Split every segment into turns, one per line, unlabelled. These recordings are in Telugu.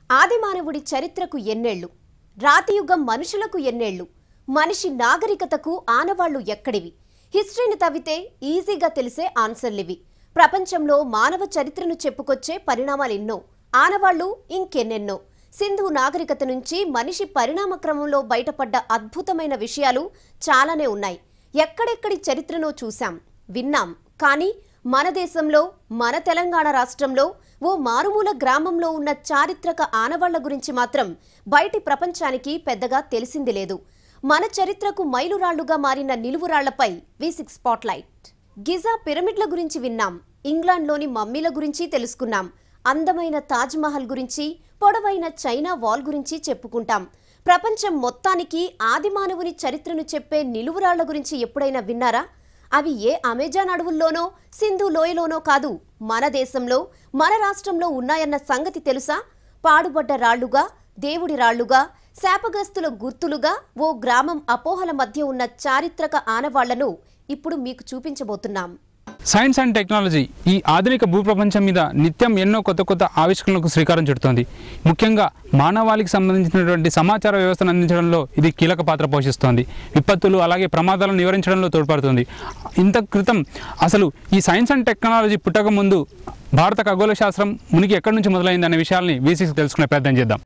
ఆదిమానవుడి చరిత్రకు ఎన్నేళ్లు రాతియుగం మనుషులకు ఎన్నేళ్లు మనిషి నాగరికతకు ఆనవాళ్లు ఎక్కడివి హిస్టరీని తవ్వితే ఈజీగా తెలిసే ఆన్సర్లివి ప్రపంచంలో మానవ చరిత్రను చెప్పుకొచ్చే పరిణామాలెన్నో ఆనవాళ్లు ఇంకెన్నెన్నో సింధు నాగరికత నుంచి మనిషి పరిణామ క్రమంలో బయటపడ్డ అద్భుతమైన విషయాలు చాలానే ఉన్నాయి ఎక్కడెక్కడి చరిత్రనో చూశాం విన్నాం కానీ మన దేశంలో మన తెలంగాణ రాష్ట్రంలో ఓ మారుమూల గ్రామంలో ఉన్న చారిత్రక ఆనవాళ్ల గురించి మాత్రం బయటి ప్రపంచానికి పెద్దగా తెలిసింది లేదు మన చరిత్రకు మైలురాళ్లుగా మారిన నిలువురాళ్లపై వి సిక్స్ స్పాట్లైట్ గిజా పిరమిడ్ల గురించి విన్నాం ఇంగ్లాండ్లోని మమ్మీల గురించి తెలుసుకున్నాం అందమైన తాజ్ మహల్ గురించి పొడవైన చైనా వాల్ గురించి చెప్పుకుంటాం ప్రపంచం మొత్తానికి ఆదిమానవుని చరిత్రను చెప్పే నిలువురాళ్ల గురించి ఎప్పుడైనా విన్నారా అవి ఏ అమెజాన్ అడవుల్లోనో సింధు లోయలోనో కాదు మన దేశంలో మన రాష్ట్రంలో ఉన్నాయన్న సంగతి తెలుసా పాడుబడ్డ రాళ్లుగా దేవుడి రాళ్లుగా శాపగ్రస్తుల గుర్తులుగా ఓ గ్రామం అపోహల మధ్య ఉన్న చారిత్రక ఆనవాళ్లను ఇప్పుడు మీకు చూపించబోతున్నాం
సైన్స్ అండ్ టెక్నాలజీ ఈ ఆధునిక భూప్రపంచం మీద నిత్యం ఎన్నో కొత్త కొత్త ఆవిష్కరణలకు శ్రీకారం చుడుతోంది ముఖ్యంగా మానవాళికి సంబంధించినటువంటి సమాచార వ్యవస్థను అందించడంలో ఇది కీలక పాత్ర పోషిస్తోంది విపత్తులు అలాగే ప్రమాదాలను నివారించడంలో తోడ్పడుతుంది ఇంత క్రితం అసలు ఈ సైన్స్ అండ్ టెక్నాలజీ పుట్టక ముందు భారత ఖగోళ శాస్త్రం మునికి ఎక్కడి నుంచి మొదలైంది అనే విషయాల్ని వీసీకి తెలుసుకునే ప్రయత్నం చేద్దాం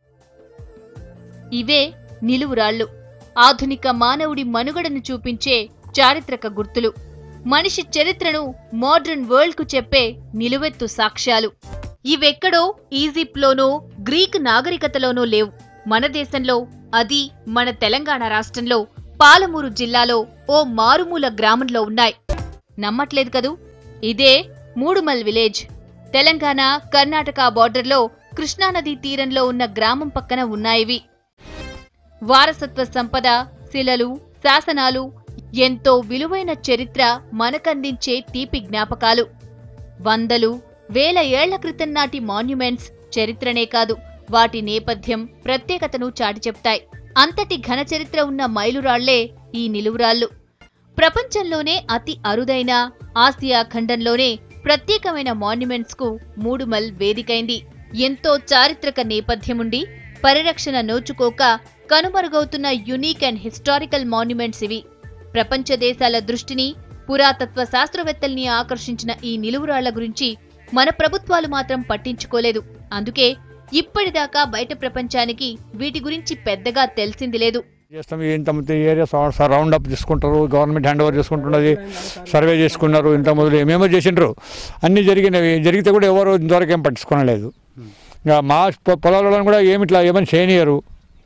ఇవే నిలువురాళ్ళు ఆధునిక మానవుడి మనుగడను చూపించే చారిత్రక గుర్తులు మనిషి చరిత్రను మోడ్రన్ వరల్డ్ కు చెప్పే నిలువెత్తు సాక్ష్యాలు ఇవెక్కడో ఈజిప్ట్లోనో గ్రీక్ నాగరికతలోనో లేవు మన దేశంలో అది మన తెలంగాణ రాష్ట్రంలో పాలమూరు జిల్లాలో ఓ మారుమూల గ్రామంలో ఉన్నాయి నమ్మట్లేదు కదూ ఇదే మూడుమల్ విలేజ్ తెలంగాణ కర్ణాటక బార్డర్లో కృష్ణానదీ తీరంలో ఉన్న గ్రామం పక్కన ఉన్నాయివి వారసత్వ సంపద శిలలు శాసనాలు ఎంతో విలువైన చరిత్ర మనకందించే తీపి జ్ఞాపకాలు వందలు వేల ఏళ్ల క్రితం నాటి మాన్యుమెంట్స్ చరిత్రనే కాదు వాటి నేపథ్యం ప్రత్యేకతను చాటి చెప్తాయి అంతటి ఘన చరిత్ర ఉన్న మైలురాళ్లే ఈ నిలువురాళ్ళు ప్రపంచంలోనే అతి అరుదైన ఆసియా ఖండంలోనే ప్రత్యేకమైన మాన్యుమెంట్స్ కు మూడుమల్ వేదికైంది ఎంతో చారిత్రక నేపథ్యముండి పరిరక్షణ నోచుకోక కనుమరుగవుతున్న యునీక్ అండ్ హిస్టారికల్ మాన్యుమెంట్స్ ఇవి ప్రపంచ దేశాల దృష్టిని పురాతత్వ శాస్త్రవేత్తల్ని ఆకర్షించిన ఈ నిలువురాళ్ల గురించి మన ప్రభుత్వాలు మాత్రం పట్టించుకోలేదు అందుకే ఇప్పటిదాకా బయట ప్రపంచానికి వీటి గురించి పెద్దగా తెలిసింది లేదు
చేస్తాం ఇంత ఏరియా రౌండ్ అప్ తీసుకుంటారు గవర్నమెంట్ హ్యాండ్ ఓవర్ చేసుకుంటున్నది సర్వే చేసుకున్నారు ఇంత మొదలు ఏమేమో చేసిండ్రు అన్నీ జరిగినవి జరిగితే కూడా ఎవరు ఇంతవరకు ఏం పట్టించుకోలేదు ఇంకా మా పొ- పొలాలలో కూడా ఏమి ఇట్లా ఏమైనా చేయనియరు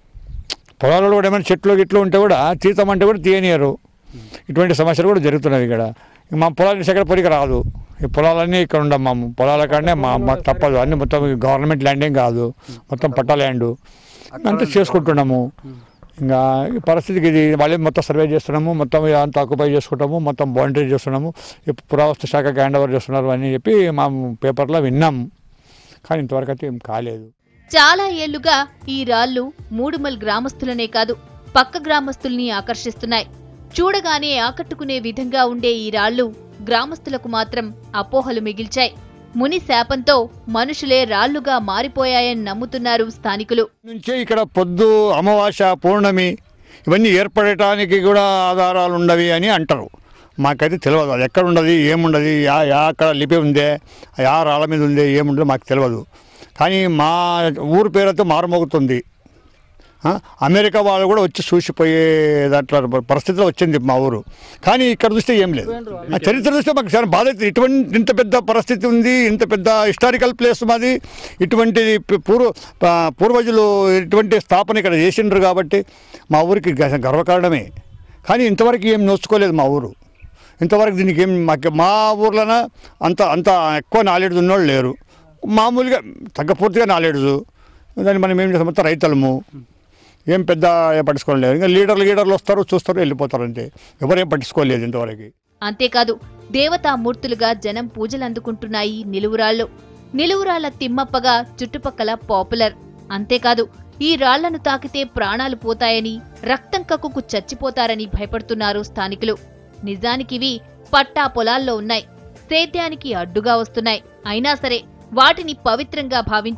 పొలాలలో కూడా ఏమైనా చెట్లు గిట్లు ఉంటే కూడా తీతామంటే కూడా తీయనియరు ఇటువంటి సమస్యలు కూడా జరుగుతున్నవి ఇక్కడ ఇంక మా పొలాల నుంచి ఎక్కడ పొరికి రాదు ఈ పొలాలన్నీ ఇక్కడ ఉండం మా పొలాల కాడనే మా మాకు తప్పదు అన్ని మొత్తం గవర్నమెంట్ ల్యాండ్ ఏం కాదు మొత్తం పట్టా ల్యాండ్ అంతా చేసుకుంటున్నాము ఇంకా ఈ పరిస్థితికి ఇది మళ్ళీ మొత్తం సర్వే చేస్తున్నాము మొత్తం అంతా ఆక్యుపై చేసుకుంటాము మొత్తం బౌండరీ చేస్తున్నాము ఇప్పుడు పురావస్తు శాఖకి హ్యాండ్ ఓవర్ చేస్తున్నారు అని చెప్పి మా పేపర్లో విన్నాం కానీ ఇంతవరకు అయితే ఏం కాలేదు
చాలా ఏళ్లుగా ఈ రాళ్ళు మూడుమల్ గ్రామస్తులనే కాదు పక్క గ్రామస్తుల్ని ఆకర్షిస్తున్నాయి చూడగానే ఆకట్టుకునే విధంగా ఉండే ఈ రాళ్ళు గ్రామస్తులకు మాత్రం అపోహలు మిగిల్చాయి ముని శాపంతో మనుషులే రాళ్లుగా మారిపోయాయని నమ్ముతున్నారు స్థానికులు
నుంచే ఇక్కడ పొద్దు అమావాస్య పౌర్ణమి ఇవన్నీ ఏర్పడటానికి కూడా ఆధారాలు ఉండవి అని అంటారు మాకైతే తెలియదు అది ఎక్కడ ఉండదు ఏముండదు యా యా అక్కడ లిపి ఉందే యా రాళ్ళ మీద ఉందే ఏముండదు మాకు తెలియదు కానీ మా ఊరు పేరుతో మారుమోగుతుంది ఆ, అమెరికా వాళ్ళు కూడా వచ్చి చూసిపోయే దాంట్లో పరిస్థితిలో వచ్చింది మా ఊరు కానీ ఇక్కడ చూస్తే ఏం లేదు ఆ చరిత్ర చూస్తే మాకు చాలా బాధ అవుతుంది ఇటువంటి ఇంత పెద్ద పరిస్థితి ఉంది ఇంత పెద్ద హిస్టారికల్ ప్లేస్ మాది ఇటువంటి ప- పూర్వ ప- పూర్వజులు ఇటువంటి స్థాపన ఇక్కడ చేసిండ్రు కాబట్టి మా ఊరికి గ- గర్వకారణమే కానీ ఇంతవరకు ఏం నోచుకోలేదు మా ఊరు ఇంతవరకు దీనికి ఏం మాకు మా ఊర్లోన అంత అంత ఎక్కువ నాలెడ్జ్ ఉన్నోళ్ళు లేరు మామూలుగా తగ్గపూర్తిగా నాలెడ్జ్ దాన్ని మనం ఏం చేస్తాం మొత్తం రైతులము ఏం పెద్ద ఏం పట్టించుకోలేదు ఇంకా లీడర్లు లీడర్లు వస్తారు చూస్తారు వెళ్ళిపోతారు అంతే ఎవరేం పట్టించుకోలేదు ఇంతవరకు
అంతేకాదు దేవతామూర్తులుగా జనం పూజలందుకుంటున్నాయి నిలువురాళ్ళు నిలువురాళ్ల తిమ్మప్పగా చుట్టుపక్కల పాపులర్ అంతేకాదు ఈ రాళ్లను తాకితే ప్రాణాలు పోతాయని రక్తం కక్కుకు చచ్చిపోతారని భయపడుతున్నారు స్థానికులు నిజానికివి పట్టా పొలాల్లో ఉన్నాయి సేద్యానికి అడ్డుగా వస్తున్నాయి అయినా సరే వాటిని పవిత్రంగా భావించి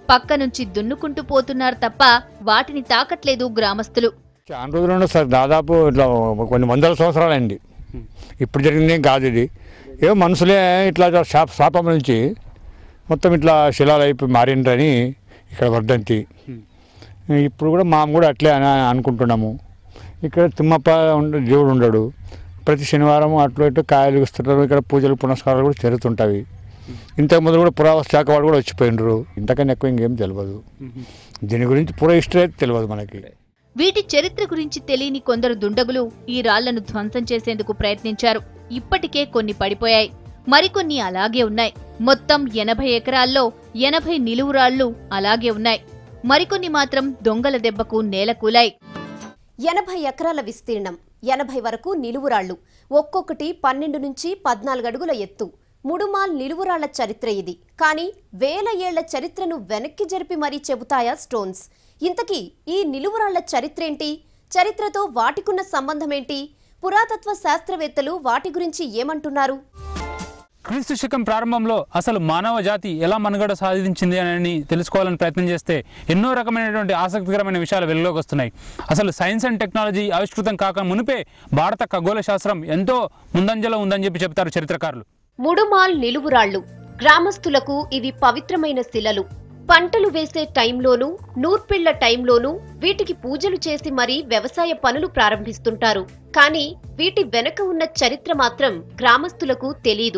పక్క నుంచి దున్నుకుంటూ పోతున్నారు తప్ప వాటిని తాకట్లేదు గ్రామస్తులు
చాలా రోజులు ఉండదు సార్ దాదాపు ఇట్లా కొన్ని వందల సంవత్సరాలండి ఇప్పుడు జరిగిందేం కాదు ఇది ఏమో మనుషులే ఇట్లా శాప శాపం నుంచి మొత్తం ఇట్లా శిలాలు అయిపోయి మారిండ్రని ఇక్కడ వర్ధంతి ఇప్పుడు కూడా మామ కూడా అట్లే అని అనుకుంటున్నాము ఇక్కడ తిమ్మప్ప ఉండ దేవుడు ఉండడు ప్రతి శనివారం అట్లు ఇటు కాయలు ఇస్తుంటారు ఇక్కడ పూజలు పునస్కారాలు కూడా జరుగుతుంటాయి ఇంతకు ముందు కూడా పురావస్తు శాఖ వాళ్ళు కూడా వచ్చిపోయినరు ఇంతకన్నా ఎక్కువ ఇంకేం తెలియదు దీని గురించి పూర హిస్టరీ అయితే తెలియదు మనకి
వీటి చరిత్ర గురించి తెలియని కొందరు దుండగులు ఈ రాళ్లను ధ్వంసం చేసేందుకు ప్రయత్నించారు ఇప్పటికే కొన్ని పడిపోయాయి మరికొన్ని అలాగే ఉన్నాయి మొత్తం ఎనభై ఎకరాల్లో ఎనభై నిలువురాళ్లు అలాగే ఉన్నాయి మరికొన్ని మాత్రం దొంగల దెబ్బకు నేలకూలాయి
ఎనభై ఎకరాల విస్తీర్ణం ఎనభై వరకు నిలువురాళ్లు ఒక్కొక్కటి పన్నెండు నుంచి పద్నాలుగు అడుగుల ఎత్తు ముడుమాల్ నిలువురాళ్ల చరిత్ర ఇది కానీ వేల ఏళ్ల చరిత్రను వెనక్కి జరిపి మరీ చెబుతాయా స్టోన్స్ ఇంతకీ ఈ నిలువురాళ్ల చరిత్రేంటి చరిత్రతో వాటికున్న సంబంధమేంటి పురాతత్వ శాస్త్రవేత్తలు వాటి గురించి ఏమంటున్నారు
క్రీస్తు శకం ప్రారంభంలో అసలు మానవ జాతి ఎలా మనుగడ సాధించింది అని తెలుసుకోవాలని ప్రయత్నం చేస్తే ఎన్నో రకమైనటువంటి ఆసక్తికరమైన విషయాలు వెలుగులోకి వస్తున్నాయి అసలు సైన్స్ అండ్ టెక్నాలజీ ఆవిష్కృతం కాక మునిపే భారత ఖగోళ శాస్త్రం ఎంతో ముందంజలో ఉందని చెప్పి చెప్తారు చరిత్రకారులు
ముడుమాల్ నిలువురాళ్లు గ్రామస్తులకు ఇవి పవిత్రమైన శిలలు పంటలు వేసే టైంలోనూ నూర్పిళ్ల టైంలోనూ వీటికి పూజలు చేసి మరీ వ్యవసాయ పనులు ప్రారంభిస్తుంటారు కానీ వీటి వెనక ఉన్న చరిత్ర మాత్రం గ్రామస్తులకు తెలీదు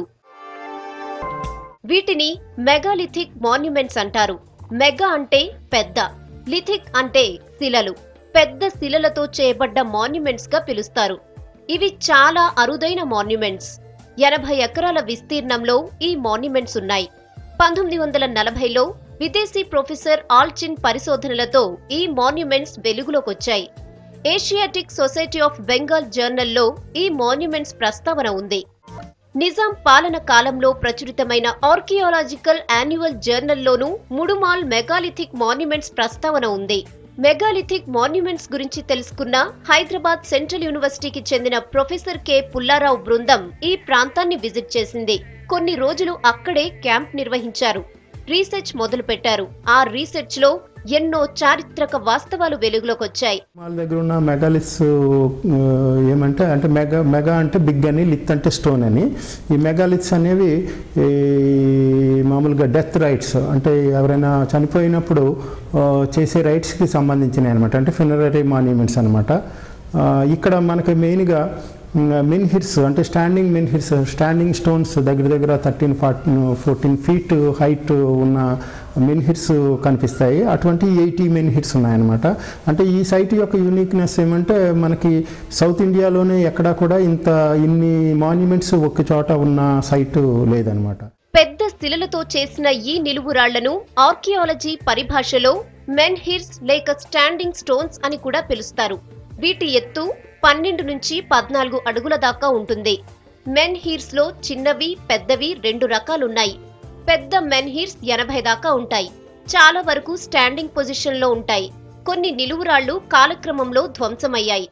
వీటిని మెగాలిథిక్ మాన్యుమెంట్స్ అంటారు మెగా అంటే పెద్ద లిథిక్ అంటే శిలలు పెద్ద శిలలతో చేయబడ్డ మాన్యుమెంట్స్ గా పిలుస్తారు ఇవి చాలా అరుదైన మాన్యుమెంట్స్ ఎనభై ఎకరాల విస్తీర్ణంలో ఈ మాన్యుమెంట్స్ ఉన్నాయి పంతొమ్మిది వందల నలభైలో విదేశీ ప్రొఫెసర్ ఆల్చిన్ పరిశోధనలతో ఈ మాన్యుమెంట్స్ వెలుగులోకొచ్చాయి ఏషియాటిక్ సొసైటీ ఆఫ్ బెంగాల్ జర్నల్లో ఈ మాన్యుమెంట్స్ ప్రస్తావన ఉంది నిజాం పాలన కాలంలో ప్రచురితమైన ఆర్కియాలజికల్ యాన్యువల్ జర్నల్లోనూ ముడుమాల్ మెగాలిథిక్ మాన్యుమెంట్స్ ప్రస్తావన ఉంది మెగాలిథిక్ మాన్యుమెంట్స్ గురించి తెలుసుకున్న హైదరాబాద్ సెంట్రల్ యూనివర్సిటీకి చెందిన ప్రొఫెసర్ కె పుల్లారావు బృందం ఈ ప్రాంతాన్ని విజిట్ చేసింది కొన్ని రోజులు అక్కడే క్యాంప్ నిర్వహించారు రీసెర్చ్ మొదలుపెట్టారు ఆ రీసెర్చ్ లో ఎన్నో చారిత్రక వాస్తవాలు వెలుగులోకొచ్చాయి
వాళ్ళ దగ్గర ఉన్న మెగాలిస్ ఆ, ఏమంటే అంటే మెగా మెగా అంటే బిగ్ అని లిత్ అంటే స్టోన్ అని ఈ మెగాలిత్స్ అనేవి ఈ మామూలుగా డెత్ రైట్స్ అంటే ఎవరైనా చనిపోయినప్పుడు ఆ, చేసే రైట్స్కి సంబంధించినవి అనమాట అంటే ఫినరరీ మాన్యుమెంట్స్ అనమాట ఇక్కడ మనకి మెయిన్గా మెన్ హిర్స్ అంటే standing menhirs standing stones దగ్గర దగ్గర thirteen fourteen fourteen feet height ఉన్న మెన్ హిట్స్ కనిపిస్తాయి అటువంటి ఎయిటీ మెన్ హిట్స్ ఉన్నాయన్నమాట అంటే ఈ సైట్ యొక్క యూనిక్నెస్ ఏమంటే మనకి సౌత్ ఇండియాలోనే ఎక్కడా కూడా ఇంత ఇన్ని మాన్యుమెంట్స్ ఒక చోట ఉన్న సైట్ లేదనమాట
పెద్ద శిలలతో చేసిన ఈ నిలువురాళ్లను ఆర్కియాలజీ పరిభాషలో మెన్ హిర్స్ లేక స్టాండింగ్ స్టోన్స్ అని కూడా పిలుస్తారు వీటి ఎత్తు పన్నెండు నుంచి పద్నాలుగు అడుగుల దాకా ఉంటుంది మెన్ హీర్స్ లో చిన్నవి పెద్దవి రెండు రకాలున్నాయి పెద్ద మెన్ హీర్స్ ఎనభై దాకా ఉంటాయి చాలా వరకు స్టాండింగ్ పొజిషన్ లో ఉంటాయి కొన్ని నిలువురాళ్లు కాలక్రమంలో ధ్వంసమయ్యాయి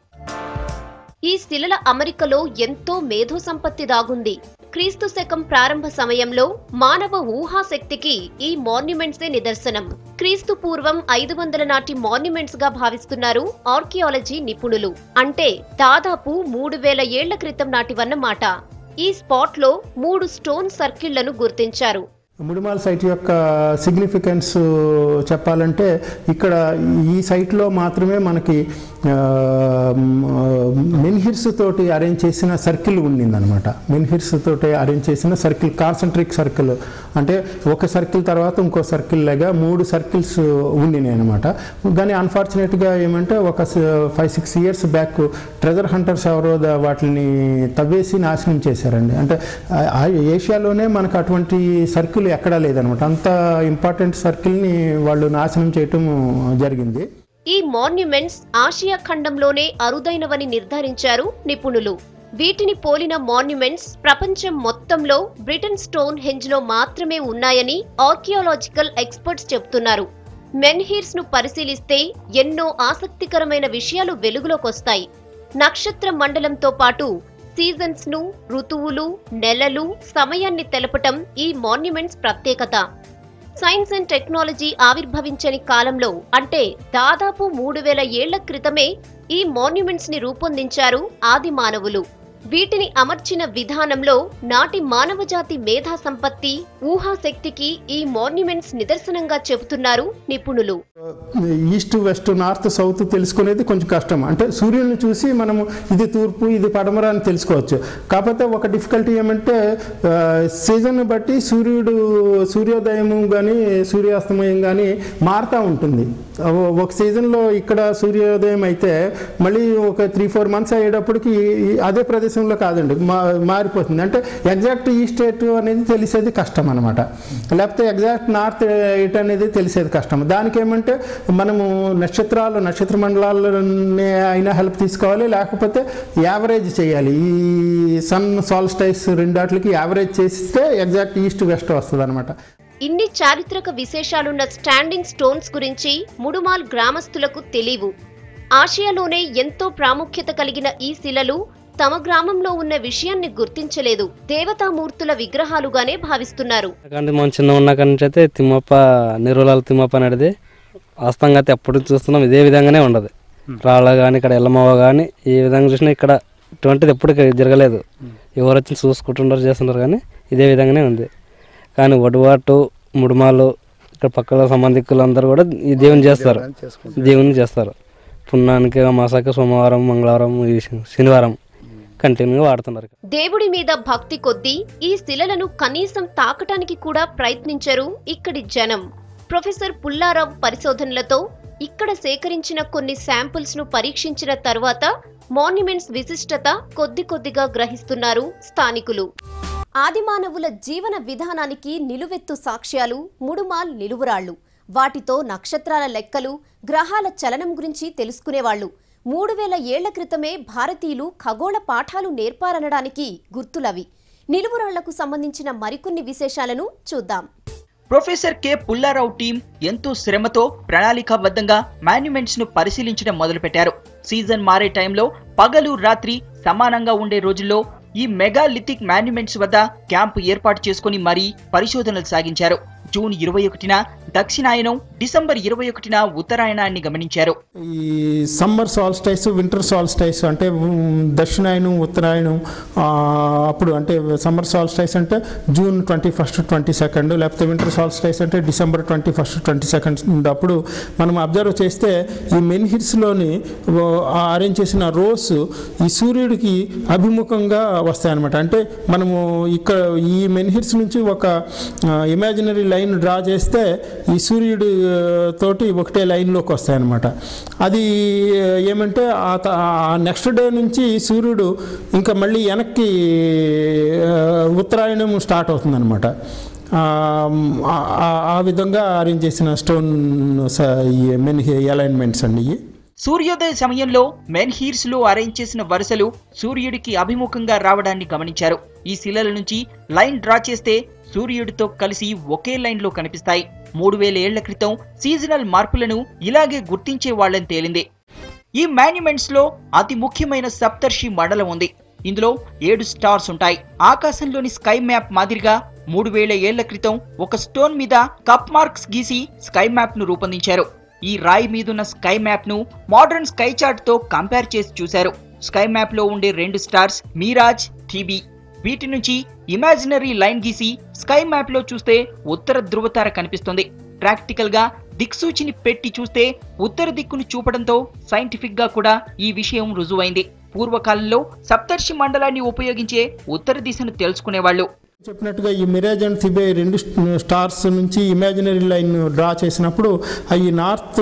ఈ శిలల అమరికలో ఎంతో మేధో సంపత్తి దాగుంది క్రీస్తు శకం ప్రారంభ సమయంలో మానవ ఊహాశక్తికి ఈ మాన్యుమెంట్సే నిదర్శనం క్రీస్తు పూర్వం ఐదు వందల నాటి మాన్యుమెంట్స్ గా భావిస్తున్నారు ఆర్కియాలజీ నిపుణులు అంటే దాదాపు మూడు వేల ఏళ్ల క్రితం నాటివన్నమాట ఈ స్పాట్ లో మూడు స్టోన్ సర్కిళ్లను గుర్తించారు
ముడిమాల్ సైట్ యొక్క సిగ్నిఫికెన్స్ చెప్పాలంటే ఇక్కడ ఈ సైట్లో మాత్రమే మనకి మెన్హిర్స్ తోటి అరేంజ్ చేసిన సర్కిల్ ఉండిందనమాట మెన్హిర్స్ తోటి అరేంజ్ చేసిన సర్కిల్ కాన్సన్ట్రిక్ సర్కిల్ అంటే ఒక సర్కిల్ తర్వాత ఇంకో సర్కిల్ లాగా మూడు సర్కిల్స్ ఉండినాయి అనమాట కానీ అన్ఫార్చునేట్గా ఏమంటే ఒక five six years back treasure hunters ఎవరో ద- వాటిని తవ్వేసి నాశనం చేశారండి అంటే ఆ- ఆ ఏషియాలోనే మనకు అటువంటి సర్కిల్ ఎక్కడా లేదనమాట అంత ఇంపార్టెంట్ సర్కిల్ని వాళ్ళు నాశనం చేయటం జరిగింది
ఈ మాన్యుమెంట్స్ ఆసియా ఖండంలోనే అరుదైనవని నిర్ధారించారు నిపుణులు వీటిని పోలిన మాన్యుమెంట్స్ ప్రపంచం మొత్తంలో బ్రిటన్ స్టోన్ హెంజ్ లో మాత్రమే ఉన్నాయని ఆర్కియాలజికల్ ఎక్స్పర్ట్స్ చెబుతున్నారు మెన్హీర్స్ ను పరిశీలిస్తే ఎన్నో ఆసక్తికరమైన విషయాలు వెలుగులోకొస్తాయి నక్షత్ర మండలంతో పాటు సీజన్స్ ను ఋతువులు నెలలు సమయాన్ని తెలపటం ఈ మాన్యుమెంట్స్ ప్రత్యేకత సైన్స్ అండ్ టెక్నాలజీ ఆవిర్భవించని కాలంలో అంటే దాదాపు మూడు వేల ఏళ్ల క్రితమే ఈ మాన్యుమెంట్స్ ని రూపొందించారు ఆది మానవులు వీటిని అమర్చిన విధానంలో నాటి మానవజాతి మేధా సంపత్తి ఊహాశక్తికి ఈ మాన్యుమెంట్స్ నిదర్శనంగా చెబుతున్నారు నిపుణులు
ఈస్ట్ వెస్ట్ నార్త్ సౌత్ తెలుసుకునేది కొంచెం కష్టం అంటే సూర్యుడిని చూసి మనము ఇది తూర్పు ఇది పడమర అని తెలుసుకోవచ్చు కాకపోతే ఒక డిఫికల్టీ ఏమంటే సీజన్ బట్టి సూర్యుడు సూర్యోదయము కానీ సూర్యాస్తమయం కానీ మారుతూ ఉంటుంది ఓ- ఒక సీజన్లో ఇక్కడ సూర్యోదయం అయితే మళ్ళీ ఒక త్రీ ఫోర్ మంత్స్ అయ్యేటప్పటికి ఈ- అదే ప్రదేశంలో కాదండి మా మారిపోతుంది అంటే ఎగ్జాక్ట్ ఈ స్టేట్ అనేది తెలిసేది కష్టం అనమాట లేకపోతే ఎగ్జాక్ట్ నార్త్ ఇట్ అనేది తెలిసేది కష్టం దానికి ఏమంటే మనము నక్షత్రాలు నక్షత్ర మండలాలనే అయినా హెల్ప్ తీసుకోవాలి లేకపోతే యావరేజ్ చేయాలి ఈ సన్ సాల్స్టైస్ రెండాట్లకి యావరేజ్ చేస్తే ఎగ్జాక్ట్ ఈస్ట్ వెస్ట్ వస్తుంది అనమాట
ఇన్ని చారిత్రక విశేషాలున్న స్టాండింగ్ స్టోన్స్ గురించి ముడుమాల్ గ్రామస్తులకు తెలియవు ఆసియాలోనే ఎంతో ప్రాముఖ్యత కలిగిన ఈ శిలలు తమ గ్రామంలో ఉన్న విషయాన్ని గుర్తించలేదు దేవతామూర్తుల విగ్రహాలుగానే భావిస్తున్నారు
కానీ మనం చిన్న ఉన్న కాడి నుంచి అయితే తిమ్మప్ప నిరులాల తిమ్మప్ప అనేది వాస్తవంగా అయితే ఎప్పుడు చూస్తున్నాం ఇదే విధంగానే ఉండదు రాళ్ళ కానీ ఇక్కడ ఎల్లమ్మవ కానీ ఏ విధంగా చూసినా ఇక్కడ ఇటువంటిది ఎప్పుడు జరగలేదు ఎవరు వచ్చి చూసుకుంటున్నారు చేస్తున్నారు కానీ ఇదే విధంగానే ఉంది కానీ వడువాటు ముడుమాలు ఇక్కడ పక్కల సంబంధికులు అందరూ కూడా ఈ దేవుని చేస్తారు దేవుని చేస్తారు పున్నానికి మాసాకి సోమవారం మంగళవారం ఈ శనివారం కంటిన్యూగా వాడుతున్నారు
దేవుడి మీద భక్తి కొద్దీ ఈ శిలలను కనీసం తాకటానికి కూడా ప్రయత్నించరు ఇక్కడి జనం ప్రొఫెసర్ పుల్లారావు పరిశోధనలతో ఇక్కడ సేకరించిన కొన్ని శాంపుల్స్ ను పరీక్షించిన తర్వాత మాన్యుమెంట్స్ విశిష్టత కొద్ది కొద్దిగా గ్రహిస్తున్నారు స్థానికులు ఆదిమానవుల జీవన విధానానికి నిలువెత్తు సాక్ష్యాలు ముడుమాల్ నిలువురాళ్లు వాటితో నక్షత్రాల లెక్కలు గ్రహాల చలనం గురించి తెలుసుకునేవాళ్లు మూడు వేల ఏళ్ల క్రితమే భారతీయులు ఖగోళ పాఠాలు నేర్పారనడానికి గుర్తులవి నిలువురాళ్లకు సంబంధించిన మరికొన్ని విశేషాలను చూద్దాం
ప్రొఫెసర్ కె పుల్లారావు టీం ఎంతో శ్రమతో ప్రణాళికాబద్ధంగా మాన్యుమెంట్స్ ను పరిశీలించడం మొదలుపెట్టారు సీజన్ మారే టైంలో పగలు రాత్రి సమానంగా ఉండే రోజుల్లో ఈ మెగాలిథిక్ మాన్యుమెంట్స్ వద్ద క్యాంపు ఏర్పాటు చేసుకుని మరీ పరిశోధనలు సాగించారు జూన్ ఇరవై ఒకటిన దక్షిణాయనం డిసెంబర్ ఇరవై ఒకటిన ఉత్తరాయణాన్ని గమనించారు
ఈ సమ్మర్ సాల్స్టైస్ వింటర్ సాల్స్టైస్ అంటే ఉమ్, దక్షిణాయనం ఉత్తరాయణం ఆ, అప్పుడు అంటే సమ్మర్ సాల్స్టైస్ అంటే June twenty first twenty second లేకపోతే వింటర్ సాల్స్టైస్ అంటే December twenty first twenty second అప్పుడు మనం అబ్జర్వ్ చేస్తే ఈ మెన్హిట్స్లోని అరేంజ్ చేసిన రోస్ ఈ సూర్యుడికి అభిముఖంగా వస్తాయన్నమాట అంటే మనము ఇక్కడ ఈ మెన్హిట్స్ నుంచి ఒక ఇమాజినరీ లైన్ డ్రా చేస్తే ఈ సూర్యుడు ఆ, తోటి ఒకటే లైన్లోకి వస్తాయన్నమాట అది ఆ, ఏమంటే ఆ త- ఆ నెక్స్ట్ డే నుంచి సూర్యుడు ఇంకా మళ్ళీ వెనక్కి ఆ, ఉత్తరాయణం స్టార్ట్ అవుతుందన్నమాట ఆ, ఆ- ఆ విధంగా అరేంజ్ చేసిన స్టోన్ మెన్ అలైన్మెంట్స్ అండి ఇవి
సూర్యోదయ సమయంలో మెన్హీర్స్ లో అరేంజ్ చేసిన వరుసలు సూర్యుడికి అభిముఖంగా రావడాన్ని గమనించారు ఈ శిలల నుంచి లైన్ డ్రా చేస్తే సూర్యుడితో కలిసి ఒకే లైన్ లో కనిపిస్తాయి మూడు వేల ఏళ్ల క్రితం సీజనల్ మార్పులను ఇలాగే గుర్తించే వాళ్ళని తేలింది ఈ మాన్యుమెంట్స్ లో అతి ముఖ్యమైన సప్తర్షి మండలం ఉంది ఇందులో ఏడు స్టార్స్ ఉంటాయి ఆకాశంలోని స్కై మ్యాప్ మాదిరిగా మూడు వేల ఏళ్ల క్రితం ఒక స్టోన్ మీద కప్ మార్క్స్ గీసి స్కై మ్యాప్ ను రూపొందించారు ఈ రాయి మీదున్న స్కై మ్యాప్ ను మోడర్న్ స్కై చార్ట్ తో కంపేర్ చేసి చూశారు స్కై మ్యాప్ లో ఉండే రెండు స్టార్స్ మీరాజ్ థీబీ వీటి నుంచి ఇమాజినరీ లైన్ గీసి స్కై మ్యాప్ లో చూస్తే ఉత్తర ధృవతార కనిపిస్తుంది ప్రాక్టికల్ గా దిక్సూచిని పెట్టి చూస్తే ఉత్తర దిక్కును చూపడంతో సైంటిఫిక్ గా కూడా ఈ విషయం రుజువైంది పూర్వకాలంలో సప్తర్షి మండలాన్ని ఉపయోగించే ఉత్తర దిశను తెలుసుకునేవాళ్ళు
చెప్పినట్టుగా ఈ మిరాజ్ అండ్ థిబే రెండు స్టార్స్ నుంచి ఇమాజినరీ లైన్ డ్రా చేసినప్పుడు అవి నార్త్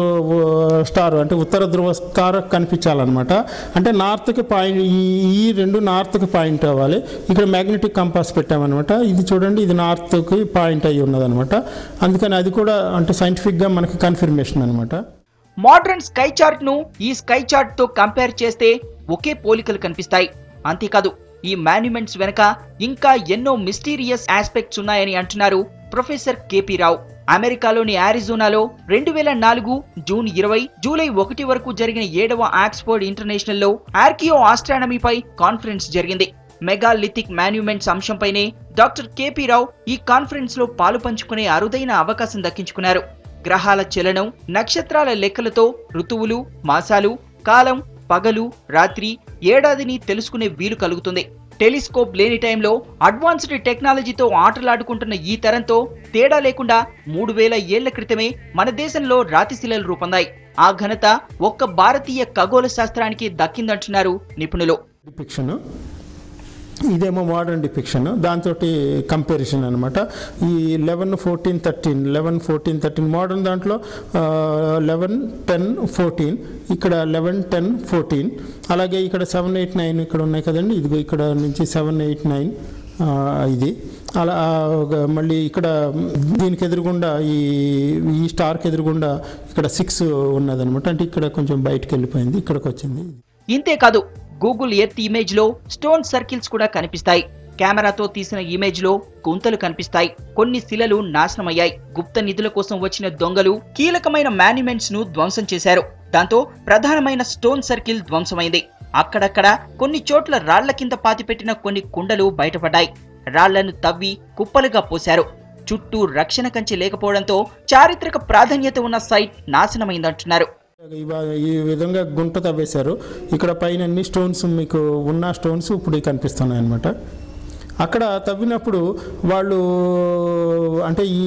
స్టార్ అంటే ఉత్తర ధ్రువ స్టార్ కనిపించాలన్నమాట అంటే నార్త్కి పాయింట్ ఈ రెండు నార్త్కి పాయింట్ అవ్వాలి ఇక్కడ మ్యాగ్నెటిక్ కంపాస్ పెట్టామన్నమాట ఇది చూడండి ఇది నార్త్కి పాయింట్ అయ్యి ఉన్నదన్నమాట అందుకని అది కూడా అంటే సైంటిఫిక్గా మనకి కన్ఫర్మేషన్ అనమాట
మోడర్న్ స్కై చార్ట్ ను ఈ స్కై చార్ట్ తో కంపేర్ చేస్తే ఒకే పోలికలు కనిపిస్తాయి అంతేకాదు ఈ మాన్యుమెంట్స్ వెనక ఇంకా ఎన్నో మిస్టీరియస్ ఆస్పెక్ట్స్ ఉన్నాయని అంటున్నారు ప్రొఫెసర్ కేపీ రావు అమెరికాలోని ఆరిజోనాలో రెండు వేల నాలుగు జూన్ ఇరవై జూలై ఒకటి వరకు జరిగిన ఏడవ ఆక్స్ఫర్డ్ ఇంటర్నేషనల్ లో ఆర్కియో ఆస్ట్రానమీపై కాన్ఫరెన్స్ జరిగింది మెగాలిథిక్ మాన్యుమెంట్స్ అంశంపైనే డాక్టర్ కేపీ రావు ఈ కాన్ఫరెన్స్ లో పాలు పంచుకునే అరుదైన అవకాశం దక్కించుకున్నారు గ్రహాల చలనం నక్షత్రాల లెక్కలతో ఋతువులు మాసాలు కాలం పగలు రాత్రి ఏడాదిని తెలుసుకునే వీలు కలుగుతుంది టెలిస్కోప్ లేని టైంలో అడ్వాన్స్డ్ టెక్నాలజీతో ఆటలాడుకుంటున్న ఈ తరంతో తేడా లేకుండా మూడు వేల ఏళ్ల క్రితమే మన దేశంలో రాతిశిలలు రూపొందాయి ఆ ఘనత ఒక్క భారతీయ ఖగోళ శాస్త్రానికి దక్కిందంటున్నారు నిపుణులు
డిపిక్షన్ ఇదేమో మోడర్న్ డిపిక్షన్ దాంతో కంపారిజన్ అనమాట ఈ eleven fourteen thirteen eleven fourteen thirteen modern దాంట్లో లెవెన్ టెన్ ఫోర్టీన్ ఇక్కడ లెవెన్ టెన్ ఫోర్టీన్ అలాగే ఇక్కడ సెవెన్ ఎయిట్ నైన్ ఇక్కడ ఉన్నాయి కదండి ఇదిగో ఇక్కడ నుంచి సెవెన్ ఎయిట్ నైన్ ఇది అలా ఆ, ఒక మళ్ళీ ఇక్కడ దీనికి ఎదురుగుండా ఈ ఈ స్టార్కి ఎదురుగుండా ఇక్కడ సిక్స్ ఉన్నదనమాట అంటే ఇక్కడ కొంచెం బయటకు వెళ్ళిపోయింది ఇక్కడికి వచ్చింది
ఇంతేకాదు గూగుల్ ఎర్త్ ఇమేజ్ లో స్టోన్ సర్కిల్స్ కూడా కనిపిస్తాయి కెమెరాతో తీసిన ఇమేజ్ లో గుంతలు కనిపిస్తాయి కొన్ని శిలలు నాశనమయ్యాయి గుప్త నిధుల కోసం వచ్చిన దొంగలు కీలకమైన మాన్యుమెంట్స్ ను ధ్వంసం చేశారు దాంతో ప్రధానమైన స్టోన్ సర్కిల్ ధ్వంసమైంది అక్కడక్కడ కొన్ని చోట్ల రాళ్ల కింద పాతిపెట్టిన కొన్ని కుండలు బయటపడ్డాయి రాళ్లను తవ్వి కుప్పలుగా పోశారు చుట్టూ రక్షణ కంచె లేకపోవడంతో చారిత్రక ప్రాధాన్యత ఉన్న సైట్ నాశనమైందంటున్నారు
ఇవా- ఈ విధంగా గుంట తవ్వేశారు ఇక్కడ పైన అన్ని స్టోన్స్ మీకు ఉన్న స్టోన్స్ ఇప్పుడు కనిపిస్తున్నాయి అన్నమాట అక్కడ తవ్వినప్పుడు వాళ్ళు అంటే ఈ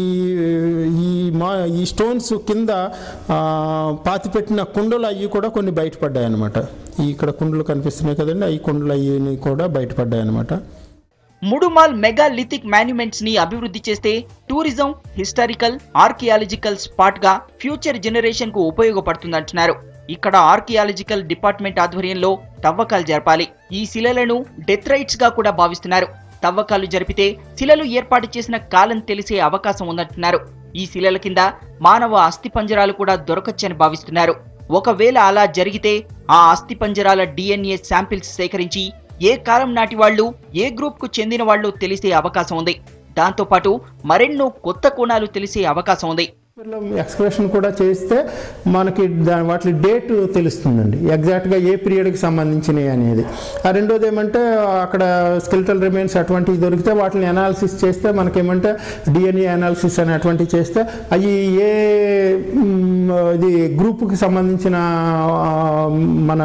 ఈ మా ఈ స్టోన్స్ కింద ఆ, పాతిపెట్టిన కుండలు అవి కూడా కొన్ని బయటపడ్డాయి అనమాట ఇక్కడ కుండలు కనిపిస్తున్నాయి కదండి ఈ కుండలు అవి కూడా బయటపడ్డాయి అనమాట
ముడుమాల్ మెగాలిథిక్ మాన్యుమెంట్స్ ని అభివృద్ధి చేస్తే టూరిజం హిస్టారికల్ ఆర్కియాలజికల్ స్పాట్ గా ఫ్యూచర్ జనరేషన్ కు ఉపయోగపడుతుందంటున్నారు ఇక్కడ ఆర్కియాలజికల్ డిపార్ట్మెంట్ ఆధ్వర్యంలో తవ్వకాలు జరపాలి ఈ శిలలను డెత్రైట్స్ గా కూడా భావిస్తున్నారు తవ్వకాలు జరిపితే శిలలు ఏర్పాటు చేసిన కాలం తెలిసే అవకాశం ఉందంటున్నారు ఈ శిలల కింద మానవ అస్థిపంజరాలు కూడా దొరకచ్చని భావిస్తున్నారు ఒకవేళ అలా జరిగితే ఆ అస్థిపంజరాల డిఎన్ఏ శాంపిల్స్ సేకరించి ఏ కాలం నాటి వాళ్ళు ఏ గ్రూప్ కు చెందిన వాళ్ళు తెలిసే అవకాశం ఉంది దాంతో పాటు మరెన్నో కొత్త కోణాలు తెలిసే అవకాశం ఉంది
ఎక్స్ప్రెషన్ కూడా చేస్తే మనకి దాని వాటి డేట్ తెలుస్తుందండి ఎగ్జాక్ట్గా ఏ పీరియడ్కి సంబంధించినవి అనేది ఆ రెండోది ఏమంటే అక్కడ స్కెల్టల్ రిమైన్స్ అటువంటివి దొరికితే వాటిని అనాలిసిస్ చేస్తే మనకేమంటే డిఎన్ఏ అనాలిసిస్ అని అటువంటివి చేస్తే అవి ఏ మ్, ఇది గ్రూప్కి సంబంధించిన ఆ, మన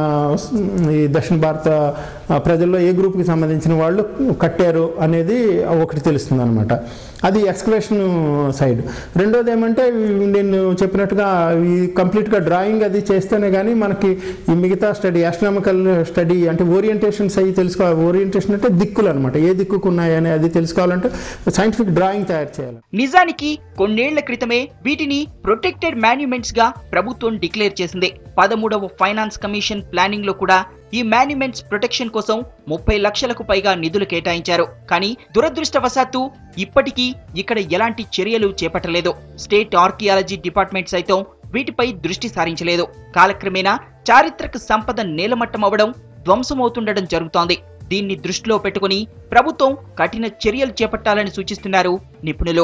ఈ దక్షిణ భారత ఆ, ప్రజల్లో ఏ గ్రూప్కి సంబంధించిన వాళ్ళు కట్టారు అనేది ఒకటి తెలుస్తుంది అనమాట అది ఎక్స్కవేషన్ సైడ్ రెండోది ఏమంటే నేను చెప్పినట్టుగా ఈ కంప్లీట్గా డ్రాయింగ్ అది చేస్తేనే కానీ మనకి ఈ మిగతా స్టడీ ఆస్ట్రానమికల్ స్టడీ అంటే ఓరియంటేషన్స్ అవి తెలుసుకోవాలి ఓరియంటేషన్ అంటే దిక్కులు అనమాట ఏ దిక్కుకు ఉన్నాయని అది తెలుసుకోవాలంటే సైంటిఫిక్ డ్రాయింగ్ తయారు చేయాలి
నిజానికి కొన్నేళ్ల క్రితమే వీటిని ప్రొటెక్టెడ్ మాన్యుమెంట్స్ గా ప్రభుత్వం డిక్లేర్ చేసింది పదమూడవ ఫైనాన్స్ కమిషన్ ప్లానింగ్ లో కూడా ఈ మాన్యుమెంట్స్ ప్రొటెక్షన్ కోసం ముప్పై లక్షలకు పైగా నిధులు కేటాయించారు కానీ దురదృష్టవశాత్తు ఇప్పటికీ ఇక్కడ ఎలాంటి చర్యలు చేపట్టలేదు స్టేట్ ఆర్కియాలజీ డిపార్ట్మెంట్ సైతం వీటిపై దృష్టి సారించలేదు కాలక్రమేణా చారిత్రక సంపద నేలమట్టం అవ్వడం ధ్వంసమవుతుండడం జరుగుతోంది దీన్ని దృష్టిలో పెట్టుకుని ప్రభుత్వం కఠిన చర్యలు చేపట్టాలని సూచిస్తున్నారు నిపుణులు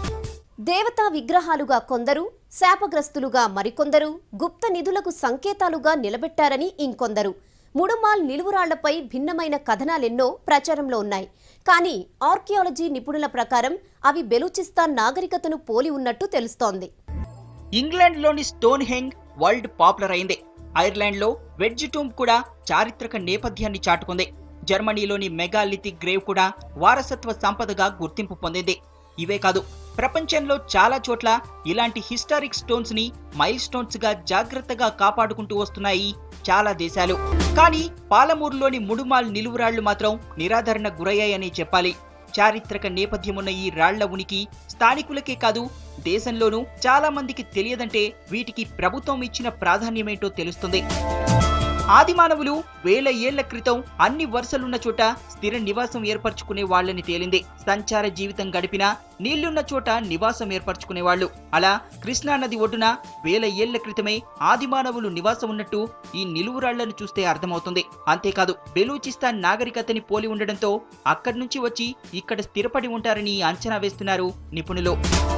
దేవతా విగ్రహాలుగా కొందరు శాపగ్రస్తులుగా మరికొందరు గుప్త నిధులకు సంకేతాలుగా నిలబెట్టారని ఇంకొందరు ముడుమాల్ నిలువురాళ్లపై భిన్నమైన కథనాలెన్నో ప్రచారంలో ఉన్నాయి కానీ ఆర్కియాలజీ నిపుణుల ప్రకారం అవి బెలూచిస్తాన్ నాగరికతను పోలి ఉన్నట్టు తెలుస్తోంది
ఇంగ్లాండ్లోని స్టోన్ హెంగ్ వరల్డ్ పాపులర్ అయింది ఐర్లాండ్లో వెడ్జ్ టూంబ్ కూడా చారిత్రక నేపథ్యాన్ని చాటుకుంది జర్మనీలోని మెగాలిథిక్ గ్రేవ్ కూడా వారసత్వ సంపదగా గుర్తింపు పొందింది ఇవే కాదు ప్రపంచంలో చాలా చోట్ల ఇలాంటి హిస్టారిక్ స్టోన్స్ ని మైల్ స్టోన్స్ గా జాగ్రత్తగా కాపాడుకుంటూ వస్తున్నాయి చాలా దేశాలు కానీ పాలమూరులోని ముడుమాల్ నిలువురాళ్లు మాత్రం నిరాదరణ గురయ్యాయని చెప్పాలి చారిత్రక నేపథ్యమున్న ఈ రాళ్ల ఉనికి స్థానికులకే కాదు దేశంలోనూ చాలా మందికి తెలియదంటే వీటికి ప్రభుత్వం ఇచ్చిన ప్రాధాన్యమేంటో తెలుస్తుంది ఆదిమానవులు వేల ఏళ్ల క్రితం అన్ని వరుసలున్న చోట స్థిర నివాసం ఏర్పరచుకునే వాళ్ళని తేలింది సంచార జీవితం గడిపినా నీళ్లున్న చోట నివాసం ఏర్పరచుకునేవాళ్ళు అలా కృష్ణా నది ఒడ్డున వేల ఏళ్ల క్రితమే ఆదిమానవులు నివాసం ఉన్నట్టు ఈ నిలువురాళ్లను చూస్తే అర్థమవుతుంది అంతేకాదు బెలూచిస్తాన్ నాగరికతని పోలి ఉండడంతో అక్కడి నుంచి వచ్చి ఇక్కడ స్థిరపడి ఉంటారని అంచనా వేస్తున్నారు నిపుణులు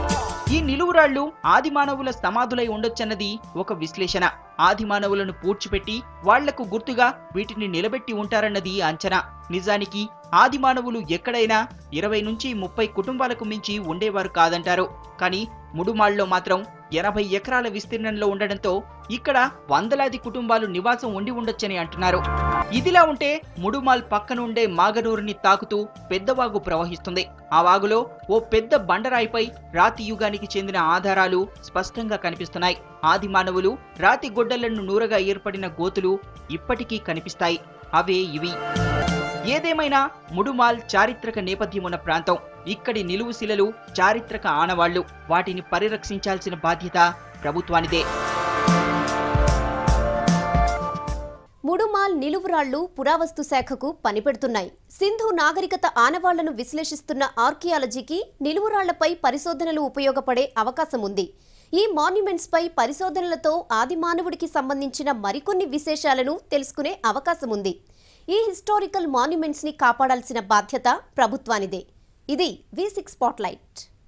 ఈ నిలువురాళ్లు ఆది మానవుల సమాధులై ఉండొచ్చన్నది ఒక విశ్లేషణ ఆది మానవులను పూడ్చిపెట్టి వాళ్లకు గుర్తుగా వీటిని నిలబెట్టి ఉంటారన్నది అంచనా నిజానికి ఆది మానవులు ఎక్కడైనా ఇరవై నుంచి ముప్పై కుటుంబాలకు మించి ఉండేవారు కాదంటారు కానీ ముడుమాళ్లో మాత్రం ఎనభై ఎకరాల విస్తీర్ణంలో ఉండడంతో ఇక్కడ వందలాది కుటుంబాలు నివాసం ఉండి ఉండొచ్చని అంటున్నారు ఇదిలా ఉంటే ముడుమాల్ పక్కన ఉండే మాగనూరుని తాకుతూ పెద్దవాగు ప్రవహిస్తుంది ఆ వాగులో ఓ పెద్ద బండరాయిపై రాతి యుగానికి చెందిన ఆధారాలు స్పష్టంగా కనిపిస్తున్నాయి ఆది మానవులు రాతి గొడ్డలను నూరగా ఏర్పడిన గోతులు ఇప్పటికీ కనిపిస్తాయి అవే ఇవి ఏదేమైనా ముడుమాల్ చారిత్రక నేపథ్యమున్న ప్రాంతం ఇక్కడి నిలువు శిలలు చారిత్రక ఆనవాళ్లు వాటిని పరిరక్షించాల్సిన బాధ్యత ప్రభుత్వానిదే
ముడుమాల్ నిలువురాళ్లు పురావస్తు శాఖకు పనిపెడుతున్నాయి సింధు నాగరికత ఆనవాళ్లను విశ్లేషిస్తున్న ఆర్కియాలజీకి నిలువురాళ్లపై పరిశోధనలు ఉపయోగపడే అవకాశం ఉంది ఈ మాన్యుమెంట్స్ పై పరిశోధనలతో ఆది మానవుడికి సంబంధించిన మరికొన్ని విశేషాలను తెలుసుకునే అవకాశం ఉంది ఈ హిస్టారికల్ మాన్యుమెంట్స్ ని కాపాడాల్సిన బాధ్యత ప్రభుత్వానిదే ఇది వి సిక్స్ స్పాట్లైట్